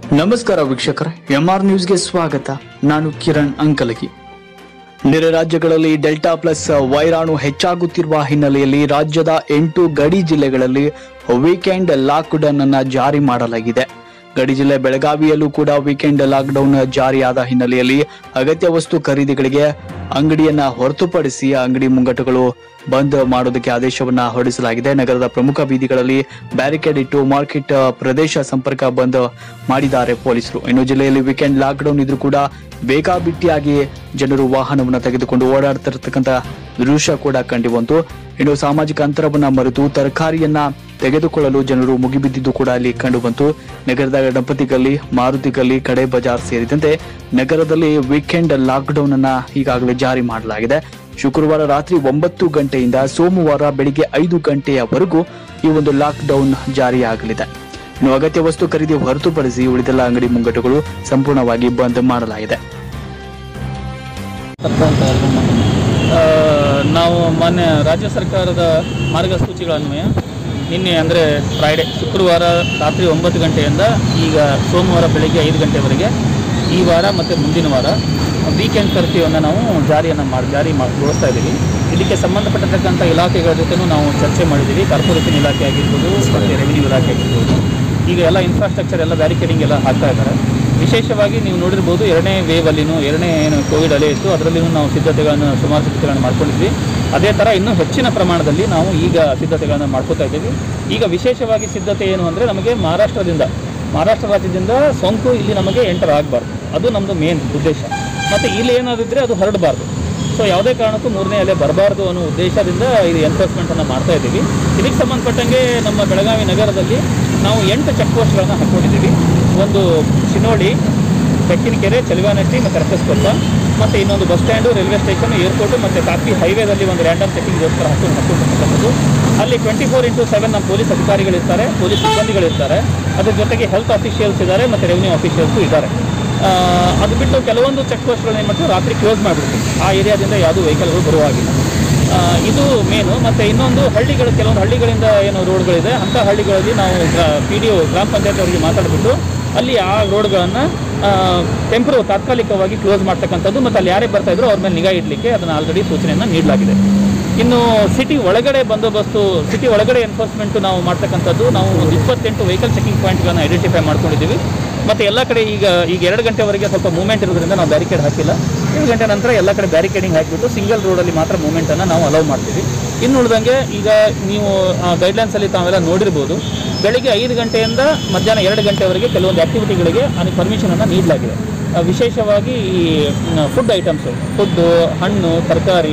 ನಮಸ್ಕಾರ ವೀಕ್ಷಕರೇ ಎಂಆರ್ ನ್ಯೂಸ್ಗೆ ಸ್ವಾಗತ ನಾನು ಕಿರಣ್ ಅಂಕಲಗಿ ನೆರೆ ರಾಜ್ಯಗಳಲ್ಲಿ ಡೆಲ್ಟಾ ಪ್ಲಸ್ ವೈರಾಣು ಹೆಚ್ಚಾಗುತ್ತಿರುವ ಹಿನ್ನೆಲೆಯಲ್ಲಿ ರಾಜ್ಯದ ಎಂಟು ಗಡಿ ಜಿಲ್ಲೆಗಳಲ್ಲಿ ವೀಕೆಂಡ್ ಲಾಕ್ಡೌನ್ ಅನ್ನ ಜಾರಿ ಮಾಡಲಾಗಿದೆ ಗಡಿ ಜಿಲ್ಲೆ ಬೆಳಗಾವಿಯಲ್ಲೂ ಕೂಡ ವೀಕೆಂಡ್ ಲಾಕ್ಡೌನ್ ಜಾರಿಯಾದ ಹಿನ್ನೆಲೆಯಲ್ಲಿ ಅಗತ್ಯ ವಸ್ತು ಖರೀದಿಗಳಿಗೆ ಅಂಗಡಿಯನ್ನ ಹೊರತುಪಡಿಸಿ ಅಂಗಡಿ ಮುಂಗಟ್ಟುಗಳು ಬಂದ್ ಮಾಡೋದಕ್ಕೆ ಆದೇಶವನ್ನ ಹೊರಡಿಸಲಾಗಿದೆ ನಗರದ ಪ್ರಮುಖ ಬೀದಿಗಳಲ್ಲಿ ಬ್ಯಾರಿಕೇಡ್ ಇಟ್ಟು ಮಾರ್ಕೆಟ್ ಪ್ರದೇಶ ಸಂಪರ್ಕ ಬಂದ್ ಮಾಡಿದ್ದಾರೆ ಪೊಲೀಸರು ಇನ್ನು ಜಿಲ್ಲೆಯಲ್ಲಿ ವೀಕೆಂಡ್ ಲಾಕ್ಡೌನ್ ಇದ್ರೂ ಕೂಡ ಬೇಕಾಬಿಟ್ಟಿಯಾಗಿ ಜನರು ವಾಹನವನ್ನ ತೆಗೆದುಕೊಂಡು ಓಡಾಡ್ತಿರ್ತಕ್ಕಂಥ ದೃಶ್ಯ ಕೂಡ ಕಂಡು ಬಂತು ಇನ್ನು ಸಾಮಾಜಿಕ ಅಂತರವನ್ನ ಮರೆತು ತರಕಾರಿಯನ್ನ ತೆಗೆದುಕೊಳ್ಳಲು ಜನರು ಮುಗಿಬಿದ್ದಿದ್ದು ಕೂಡ ಅಲ್ಲಿ ಕಂಡು ಬಂತು ನಗರದ ಗಣಪತಿ ಗಲ್ಲಿ ಮಾರುತಿ ಗಲ್ಲಿ ಕಡೆ ಬಜಾರ್ ಸೇರಿದಂತೆ ನಗರದಲ್ಲಿ ವೀಕೆಂಡ್ ಲಾಕ್ಡೌನ್ ಅನ್ನ ಈಗಾಗಲೇ ಜಾರಿ ಮಾಡಲಾಗಿದೆ ಶುಕ್ರವಾರ ರಾತ್ರಿ ಒಂಬತ್ತು ಗಂಟೆಯಿಂದ ಸೋಮವಾರ ಬೆಳಿಗ್ಗೆ ಐದು ಗಂಟೆಯವರೆಗೂ ಈ ಒಂದು ಲಾಕ್ ಡೌನ್ ಜಾರಿಯಾಗಲಿದೆ ಇನ್ನು ಅಗತ್ಯ ವಸ್ತು ಖರೀದಿ ಹೊರತುಪಡಿಸಿ ಉಳಿದೆಲ್ಲ ಅಂಗಡಿ ಮುಂಗಟ್ಟುಗಳು ಸಂಪೂರ್ಣವಾಗಿ ಬಂದ್ ಮಾಡಲಾಗಿದೆ ಆ, ನಾವು ಮಾನ್ಯ ರಾಜ್ಯ ಸರ್ಕಾರದ ಮಾರ್ಗಸೂಚಿಗಳನ್ವಯ ನಿನ್ನೆ ಅಂದರೆ ಫ್ರೈಡೆ ಶುಕ್ರವಾರ ರಾತ್ರಿ ಒಂಬತ್ತು ಗಂಟೆಯಿಂದ ಈಗ ಸೋಮವಾರ ಬೆಳಗ್ಗೆ ಐದು ಗಂಟೆವರೆಗೆ ಈ ವಾರ ಮತ್ತು ಮುಂದಿನ ವಾರ ವೀಕೆಂಡ್ ಕರ್ಫ್ಯೂವನ್ನು ನಾವು ಜಾರಿಯನ್ನು ಮಾಡಿ ಜಾರಿ ಮಾಡಿಸ್ತಾ ಇದ್ದೀವಿ ಇದಕ್ಕೆ ಸಂಬಂಧಪಟ್ಟಿರ್ತಕ್ಕಂಥ ಇಲಾಖೆಗಳ ಜೊತೆನೂ ನಾವು ಚರ್ಚೆ ಮಾಡಿದ್ದೀವಿ ಕಾರ್ಪೊರೇಷನ್ ಇಲಾಖೆ ಆಗಿರ್ಬೋದು ಮತ್ತು ರೆವಿನ್ಯೂ ಇಲಾಖೆ ಆಗಿರ್ಬೋದು ಈಗ ಎಲ್ಲ ಇನ್ಫ್ರಾಸ್ಟ್ರಕ್ಚರ್ ಎಲ್ಲ ಬ್ಯಾರಿಕೇಡಿಂಗ್ ಎಲ್ಲ ಹಾಕ್ತಾ ಇದ್ದಾರೆ ವಿಶೇಷವಾಗಿ ನೀವು ನೋಡಿರ್ಬೋದು ಎರಡನೇ ವೇವ್ ಅಲ್ಲಿನೂ ಎರಡನೇ ಏನು ಕೋವಿಡ್ ಅಲೆ ಇತ್ತು ಅದರಲ್ಲಿನೂ ನಾವು ಸಿದ್ಧತೆಗಳನ್ನು ಸುಮಾರು ಸಿದ್ಧತೆಗಳನ್ನು ಮಾಡ್ಕೊಂಡಿದ್ವಿ ಅದೇ ಥರ ಇನ್ನೂ ಹೆಚ್ಚಿನ ಪ್ರಮಾಣದಲ್ಲಿ ನಾವು ಈಗ ಸಿದ್ಧತೆಗಳನ್ನು ಮಾಡ್ಕೋತಾ ಇದ್ದೀವಿ ಈಗ ವಿಶೇಷವಾಗಿ ಸಿದ್ಧತೆ ಏನು ಅಂದರೆ ನಮಗೆ ಮಹಾರಾಷ್ಟ್ರದಿಂದ ಮಹಾರಾಷ್ಟ್ರ ರಾಜ್ಯದಿಂದ ಸೋಂಕು ಇಲ್ಲಿ ನಮಗೆ ಎಂಟರ್ ಆಗಬಾರ್ದು ಅದು ನಮ್ಮದು ಮೇನ್ ಉದ್ದೇಶ ಮತ್ತು ಇಲ್ಲಿ ಏನಾದಿದ್ರೆ ಅದು ಹರಡಬಾರ್ದು ಸೊ ಯಾವುದೇ ಕಾರಣಕ್ಕೂ ಮೂರನೇ ಅಲೆ ಬರಬಾರ್ದು ಅನ್ನೋ ಉದ್ದೇಶದಿಂದ ಇದು ಎನ್ಫೋರ್ಸ್ಮೆಂಟನ್ನು ಮಾಡ್ತಾ ಇದ್ದೀವಿ ಇದಕ್ಕೆ ಸಂಬಂಧಪಟ್ಟಂಗೆ ನಮ್ಮ ಬೆಳಗಾವಿ ನಗರದಲ್ಲಿ ನಾವು ಎಂಟು ಚೆಕ್ ಪೋಸ್ಟ್ಗಳನ್ನು ಹಾಕ್ಕೊಂಡಿದ್ದೀವಿ ಒಂದು ಶಿನೋಳಿ ಬೆಕ್ಕಿನಕೆರೆ ಚಲಿವಾನಟ್ಟಿ ಮತ್ತು ರಕ್ಕಸ್ಕೊಪ್ಪ ಮತ್ತು ಇನ್ನೊಂದು bus stand railway station airport ಮತ್ತು ಕಾಪಿ ಹೈವೇದಲ್ಲಿ ಒಂದು ರ್ಯಾಂಡಮ್ ಚೆಕಿಂಗ್ಗೋಸ್ಕರ ಹಾಕೊಂಡು ಹಾಕೊಂಡಿರ್ತಕ್ಕಂಥದ್ದು ಅಲ್ಲಿ ಟ್ವೆಂಟಿ ಫೋರ್ ಇಂಟು ಸೆವೆನ್ ನಮ್ಮ ಪೊಲೀಸ್ ಅಧಿಕಾರಿಗಳಿರ್ತಾರೆ ಪೊಲೀಸ್ ಸಿಬ್ಬಂದಿಗಳಿರ್ತಾರೆ ಅದ್ರ ಜೊತೆಗೆ ಹೆಲ್ತ್ ಆಫೀಷಿಯಲ್ಸ್ ಇದ್ದಾರೆ ಮತ್ತು ರೆವಿನ್ಯೂ ಆಫೀಷಿಯಲ್ಸು ಇದ್ದಾರೆ ಆ, ಅದು ಬಿಟ್ಟು ಕೆಲವೊಂದು ಚೆಕ್ ಪೋಸ್ಟ್ಗಳನ್ನ ಏನು ಮಾಡ್ತೀವಿ ರಾತ್ರಿ ಕ್ಲೋಸ್ ಮಾಡಿಬಿಡ್ತೀವಿ ಆ ಏರಿಯಾದಿಂದ ಯಾವುದೂ ವೆಹಿಕಲ್ಗಳು ಬರುವಾಗಿಲ್ಲ ಆ, ಇದು ಮೇನು ಮತ್ತು ಇನ್ನೊಂದು ಹಳ್ಳಿಗಳು ಕೆಲವೊಂದು ಹಳ್ಳಿಗಳಿಂದ ಏನು ರೋಡ್ಗಳಿದೆ ಅಂಥ ಹಳ್ಳಿಗಳಲ್ಲಿ ನಾವು ಪಿ ಡಿ ಒ ಗ್ರಾಮ ಪಂಚಾಯತ್ ಅವರಿಗೆ ಮಾತಾಡಿಬಿಟ್ಟು ಅಲ್ಲಿ ಆ ರೋಡ್ಗಳನ್ನು ಟೆಂಪ್ರೋ ತಾತ್ಕಾಲಿಕವಾಗಿ ಕ್ಲೋಸ್ ಮಾಡ್ತಕ್ಕಂಥದ್ದು ಮತ್ತು ಅಲ್ಲಿ ಯಾರೇ ಬರ್ತಾ ಇದ್ರು ಅವ್ರ ಮೇಲೆ ನಿಗಾ ಇಡಲಿಕ್ಕೆ ಅದನ್ನು ಆಲ್ರೆಡಿ ಸೂಚನೆಯನ್ನು ನೀಡಲಾಗಿದೆ ಇನ್ನು ಸಿಟಿ ಒಳಗಡೆ ಬಂದೋಬಸ್ತು ಸಿಟಿ ಒಳಗಡೆ ಎನ್ಫೋರ್ಸ್ಮೆಂಟ್ ನಾವು ಮಾಡ್ತಕ್ಕಂಥದ್ದು ನಾವು ಒಂದು ಇಪ್ಪತ್ತೆಂಟು ವೆಹಿಕಲ್ ಚೆಕಿಂಗ್ ಪಾಯಿಂಟ್ಗಳನ್ನು ಐಡೆಂಟಿಫೈ ಮಾಡ್ಕೊಂಡಿದ್ದೀವಿ ಮತ್ತು ಎಲ್ಲ ಕಡೆ ಈಗ ಈಗ ಎರಡು ಗಂಟೆವರೆಗೆ ಸ್ವಲ್ಪ ಮೂವ್ಮೆಂಟ್ ಇರೋದ್ರಿಂದ ನಾವು ಬ್ಯಾರಿಕೇಡ್ ಹಾಕಿಲ್ಲ ಎರಡು ಗಂಟೆ ನಂತರ ಎಲ್ಲ ಕಡೆ ಬ್ಯಾರಿಕೇಡಿಂಗ್ ಹಾಕಿಬಿಟ್ಟು ಸಿಂಗಲ್ ರೋಡಲ್ಲಿ ಮಾತ್ರ ಮೂವ್ಮೆಂಟನ್ನು ನಾವು ಅಲೌ ಮಾಡ್ತೀವಿ ಇನ್ನು ಉಳಿದಂಗೆ ಈಗ ನೀವು ಗೈಡ್ಲೈನ್ಸಲ್ಲಿ ತಾವೆಲ್ಲ ನೋಡಿರ್ಬೋದು ಬೆಳಿಗ್ಗೆ ಐದು ಗಂಟೆಯಿಂದ ಮಧ್ಯಾಹ್ನ ಎರಡು ಗಂಟೆವರೆಗೆ ಕೆಲವೊಂದು ಆ್ಯಕ್ಟಿವಿಟಿಗಳಿಗೆ ಅದಕ್ಕೆ ಪರ್ಮಿಷನನ್ನು ನೀಡಲಾಗಿದೆ ಆ, ವಿಶೇಷವಾಗಿ ಈ ಫುಡ್ ಐಟಮ್ಸು ಫುಡ್ಡು ಹಣ್ಣು ತರಕಾರಿ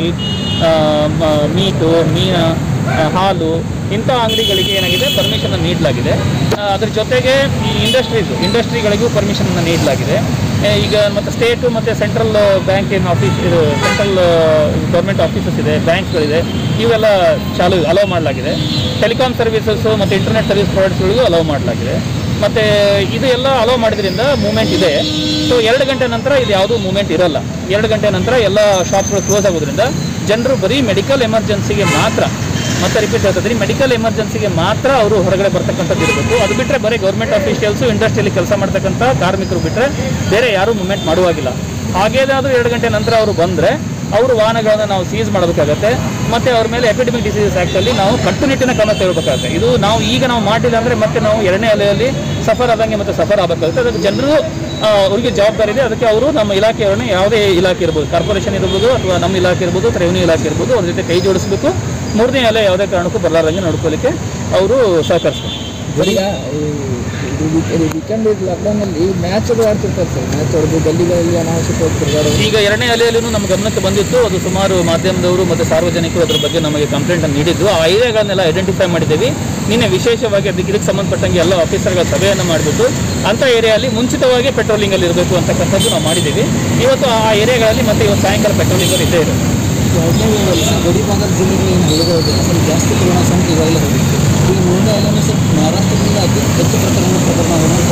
ಮೀಟು ಮೀನು ಆ, ಹಾಲು ಇಂಥ ಅಂಗಡಿಗಳಿಗೆ ಏನಾಗಿದೆ ಪರ್ಮಿಷನ್ ನೀಡಲಾಗಿದೆ ಆ, ಅದ್ರ ಜೊತೆಗೆ ಈ ಇಂಡಸ್ಟ್ರೀಸ್ ಇಂಡಸ್ಟ್ರಿಗಳಿಗೂ ಪರ್ಮಿಷನ್ ನೀಡಲಾಗಿದೆ ಆ, ಈಗ ಮತ್ತು ಸ್ಟೇಟು ಮತ್ತು ಸೆಂಟ್ರಲ್ ಬ್ಯಾಂಕ್ ಏನು ಆಫೀಸ್ ಇದು ಸೆಂಟ್ರಲ್ ಗೌರ್ಮೆಂಟ್ ಆಫೀಸಸ್ ಇದೆ ಬ್ಯಾಂಕ್ಗಳಿದೆ ಇವೆಲ್ಲ ಚಾಲು ಅಲೌ ಮಾಡಲಾಗಿದೆ ಟೆಲಿಕಾಂ ಸರ್ವಿಸಸ್ಸು ಮತ್ತು ಇಂಟರ್ನೆಟ್ ಸರ್ವಿಸ್ ಪ್ರೊವೈಡರ್ಸ್ಗಳಿಗೂ ಅಲೌ ಮಾಡಲಾಗಿದೆ ಮತ್ತು ಇದು ಎಲ್ಲ ಅಲೋ ಮಾಡಿದ್ರಿಂದ ಮೂವ್ಮೆಂಟ್ ಇದೆ ಸೊ ಎರಡು ಗಂಟೆ ನಂತರ ಇದು ಯಾವುದೂ ಮೂವ್ಮೆಂಟ್ ಇರಲ್ಲ ಎರಡು ಗಂಟೆ ನಂತರ ಎಲ್ಲ ಶಾಪ್ಸ್ಗಳು ಕ್ಲೋಸ್ ಆಗೋದ್ರಿಂದ ಜನರು ಬರೀ ಮೆಡಿಕಲ್ ಎಮರ್ಜೆನ್ಸಿಗೆ ಮಾತ್ರ ಮತ್ತೆ ರಿಪೀಟ್ ಆಗ್ತದೆ ಮೆಡಿಕಲ್ ಎಮರ್ಜೆನ್ಸಿಗೆ ಮಾತ್ರ ಅವರು ಹೊರಗಡೆ ಬರ್ತಕ್ಕಂಥದ್ದು ಇರಬೇಕು ಅದು ಬಿಟ್ಟರೆ ಬರೀ ಗೌರ್ಮೆಂಟ್ ಅಫಿಷಿಯಲ್ಸು ಇಂಡಸ್ಟ್ರಿಯಲ್ಲಿ ಕೆಲಸ ಮಾಡ್ತಕ್ಕಂಥ ಕಾರ್ಮಿಕರು ಬಿಟ್ಟರೆ ಬೇರೆ ಯಾರೂ ಮೂವ್ಮೆಂಟ್ ಮಾಡುವಾಗಿಲ್ಲ ಹಾಗೇನಾದರೂ ಎರಡು ಗಂಟೆ ನಂತರ ಅವರು ಬಂದರೆ ಅವರು ವಾಹನಗಳನ್ನು ನಾವು ಸೀಸ್ ಮಾಡಬೇಕಾಗತ್ತೆ ಮತ್ತು ಅವ್ರ ಮೇಲೆ ಎಪಿಡೆಮಿಕ್ ಡಿಸೀಸಸ್ ಆ್ಯಕ್ಟಲ್ಲಿ ನಾವು ಕಟ್ಟುನಿಟ್ಟಿನ ಕ್ರಮ ತಗೊಳ್ಬೇಕಾಗುತ್ತೆ ಇದು ನಾವು ಈಗ ನಾವು ಮಾಡಿಲ್ಲ ಅಂದರೆ ಮತ್ತೆ ನಾವು ಎರಡನೇ ಅಲೆಯಲ್ಲಿ ಸಫರ್ ಆದಂಗೆ ಮತ್ತೆ ಸಫರ್ ಆಗಬೇಕಾಗುತ್ತೆ ಅದಕ್ಕೆ ಜನರು ಆ, ಅವ್ರಿಗೆ ಜವಾಬ್ದಾರಿ ಇದೆ ಅದಕ್ಕೆ ಅವರು ನಮ್ಮ ಇಲಾಖೆಯವರನ್ನ ಯಾವುದೇ ಇಲಾಖೆ ಇರ್ಬೋದು ಕಾರ್ಪೊರೇಷನ್ ಇರ್ಬೋದು ಅಥವಾ ನಮ್ಮ ಇಲಾಖೆ ಇರ್ಬೋದು ಅಥವಾ ರೆವಿನ್ಯೂ ಇಲಾಖೆ ಇರ್ಬೋದು ಅವ್ರ ಜೊತೆ ಕೈ ಜೋಡಿಸಬೇಕು ಮೂರನೇ ಅಲೆ ಯಾವುದೇ ಕಾರಣಕ್ಕೂ ಬರಲಾರ್ದಂಗೆ ನೋಡ್ಕೊಳ್ಳಿಕ್ಕೆ ಅವರು ಸಹಕರಿಸ್ಬೇಕು ಈಗ ಈ ಇದು ವೀಕೆಂಡ್ ಲಾಕ್ಡೌನ್ ಅಲ್ಲಿ ಮ್ಯಾಚ್ ಅದು ಆಡ್ತಿರ್ತಾರೆ ಸರ್ ಮ್ಯಾಚ್ ಹೊಡೆದು ಗಲ್ಲಿಗಳಲ್ಲಿ ಅನಾವಶ್ಯಕ ಹೋಗ್ತಿರ್ತಾರೆ ಈಗ ಎರಡನೇ ಅಲೆಯಲ್ಲೂ ನಮ್ಮ ಗಮನಕ್ಕೆ ಬಂದಿತ್ತು ಅದು ಸುಮಾರು ಮಾಧ್ಯಮದವರು ಮತ್ತು ಸಾರ್ವಜನಿಕರು ಅದ್ರ ಬಗ್ಗೆ ನಮಗೆ ಕಂಪ್ಲೇಂಟ್ ಅನ್ನು ನೀಡಿದ್ದು ಆ ಏರಿಯಾಗಳನ್ನೆಲ್ಲ ಐಡೆಂಟಿಫೈ ಮಾಡಿದ್ದೀವಿ ನಿನ್ನೆ ವಿಶೇಷವಾಗಿ ಅದಕ್ಕೆ ಇದಕ್ಕೆ ಸಂಬಂಧಪಟ್ಟಂಗೆ ಎಲ್ಲ ಆಫೀಸರ್ಗಳ ಸಭೆಯನ್ನು ಮಾಡಿಬಿಟ್ಟು ಅಂಥ ಏರಿಯಾದಲ್ಲಿ ಮುಂಚಿತವಾಗಿ ಪೆಟ್ರೋಲಿಂಗಲ್ಲಿ ಇರಬೇಕು ಅಂತಕ್ಕಂಥದ್ದು ನಾವು ಮಾಡಿದ್ದೀವಿ ಇವತ್ತು ಆ ಏರಿಯಾಗಳಲ್ಲಿ ಮತ್ತೆ ಇವತ್ತು ಸಾಯಂಕಾಲ ಪೆಟ್ರೋಲಿಂಗಲ್ಲಿ ಇದ್ದೇ ಇದೆ ಎರಡನೇ ಗಡಿ ಭಾಗದ ಜಿಲ್ಲೆಗಳು ಏನು ಹಳ್ಳಿಗಳಿದೆ ಅಲ್ಲಿ ಜಾಸ್ತಿ ಕೊರೋನಾ ಸೋಂಕು ಈಗಾಗಲೇ ಬಂದಿತ್ತು ಈಗ ಮೂರನೇ ಅಲ್ಲೂ ಸರ್ ಮಹಾರಾಷ್ಟ್ರದಿಂದ ಅತಿ ಹೆಚ್ಚು ಪ್ರಕರಣ ಪ್ರಕರಣ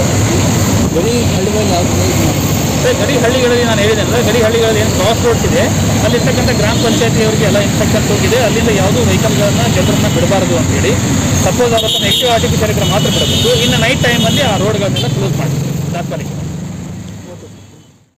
ಗಡಿ ಹಳ್ಳಿಗಳಲ್ಲಿ ಯಾವ ಥರ ಇದು ಮಾಡ್ತಾರೆ ಮತ್ತೆ ಗಡಿ ಹಳ್ಳಿಗಳಲ್ಲಿ ನಾನು ಹೇಳಿದೆ ಅಂದ್ರೆ ಗಡಿ ಹಳ್ಳಿಗಳಲ್ಲಿ ಏನು ಕ್ರಾಸ್ ರೋಡ್ಸ್ ಇದೆ ಅಲ್ಲಿರ್ತಕ್ಕಂಥ ಗ್ರಾಮ ಪಂಚಾಯತಿಯವರಿಗೆ ಎಲ್ಲ ಇನ್ಸ್ಟ್ರಕ್ಷನ್ಸ್ ಹೋಗಿದೆ ಅಲ್ಲಿಂದ ಯಾವುದೂ ವೆಹಿಕಲ್ಗಳನ್ನ ಜನರನ್ನ ಬಿಡಬಾರ್ದು ಅಂತೇಳಿ ಸಪೋಸ್ ಅವತ್ತು ನೆಗೆಟಿವ್ ಆರ್ಟಿಫಿಷಿಯಲ್ ಇದ್ರೆ ಮಾತ್ರ ಬಿಡಬೇಕು ಇನ್ನು ನೈಟ್ ಟೈಮಲ್ಲಿ ಆ ರೋಡ್ಗಳನ್ನೆಲ್ಲ ಕ್ಲೋಸ್ ಮಾಡಿ ತಾತ್ಪರ್ಯ